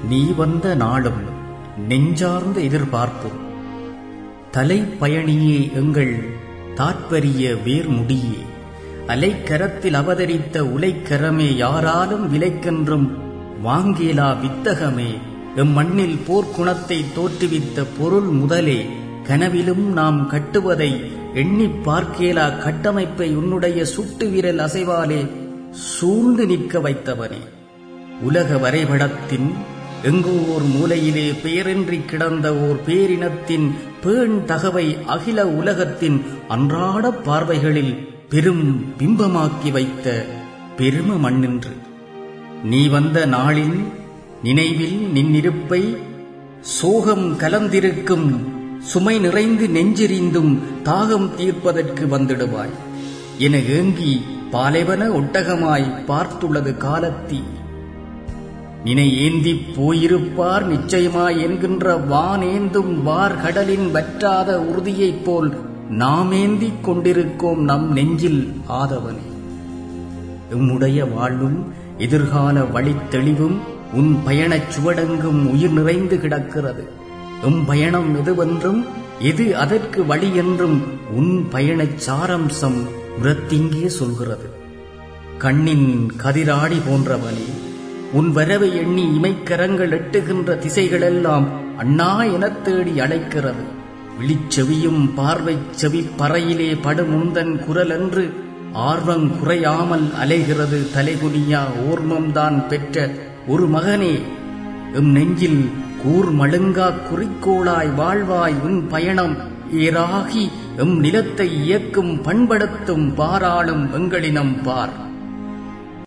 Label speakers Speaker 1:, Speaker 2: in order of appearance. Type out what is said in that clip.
Speaker 1: நீ வந்த நாளும் நெஞ்சார்ந்த எதிர்பார்ப்பும் தலைப்பயணியே எங்கள் தாற்பரிய வேர்முடியே அலைக்கரத்தில் அவதரித்த உலைக்கரமே யாராலும் விலைக்கென்றும் வாங்கேலா வித்தகமே எம் மண்ணில் போர்க்குணத்தை தோற்றுவித்த பொருள் முதலே கனவிலும் நாம் கட்டுவதை எண்ணிப் பார்க்கேலா கட்டமைப்பை உன்னுடைய சுட்டு விரல் அசைவாலே சூழ்ந்து நிற்க வைத்தவனே உலக வரைபடத்தின் எங்கோ ஓர் மூலையிலே பெயரின்றி கிடந்த ஓர் பேரினத்தின் பேண் தகவை அகில உலகத்தின் அன்றாட பார்வைகளில் பெரும் பிம்பமாக்கி வைத்த பெரும மண்ணின்று நீ வந்த நாளின் நினைவில் நின்னிருப்பை சோகம் கலந்திருக்கும் சுமை நிறைந்து நெஞ்செறிந்தும் தாகம் தீர்ப்பதற்கு வந்திடுவாய் என ஏங்கி பாலைவன ஒட்டகமாய் பார்த்துள்ளது காலத்தீ நினை ஏந்திப் போயிருப்பார் நிச்சயமாய் என்கின்ற வானேந்தும் வார் கடலின் வற்றாத உறுதியைப் போல் நாமேந்திக் கொண்டிருக்கோம் நம் நெஞ்சில் ஆதவனே எம்முடைய வாழ்வும் எதிர்கால வழித்தெளிவும் உன் பயணச் சுவடெங்கும் உயிர் நிறைந்து கிடக்கிறது எம் பயணம் எதுவென்றும் எது அதற்கு வழி என்றும் உன் பயணச் சாரம்சம் உரத்திங்கே சொல்கிறது கண்ணின் கதிராடி போன்றவனே உன் வரவை எண்ணி இமைக்கரங்கள் எட்டுகின்ற திசைகளெல்லாம் அண்ணா எனத் தேடி அழைக்கிறது விழிச்செவியும் பார்வைச் செவி பறையிலே படுமுந்தன் குரல் என்று ஆர்வங் குறையாமல் அலைகிறது தலைகுனியா ஓர்மம்தான் பெற்ற ஒரு மகனே எம் நெஞ்சில் கூர் மழுங்கா குறிக்கோளாய் வாழ்வாய் உன் பயணம் ஏராகி எம் நிலத்தை இயக்கும் பண்படுத்தும் பாராளும் எங்களினம் பார்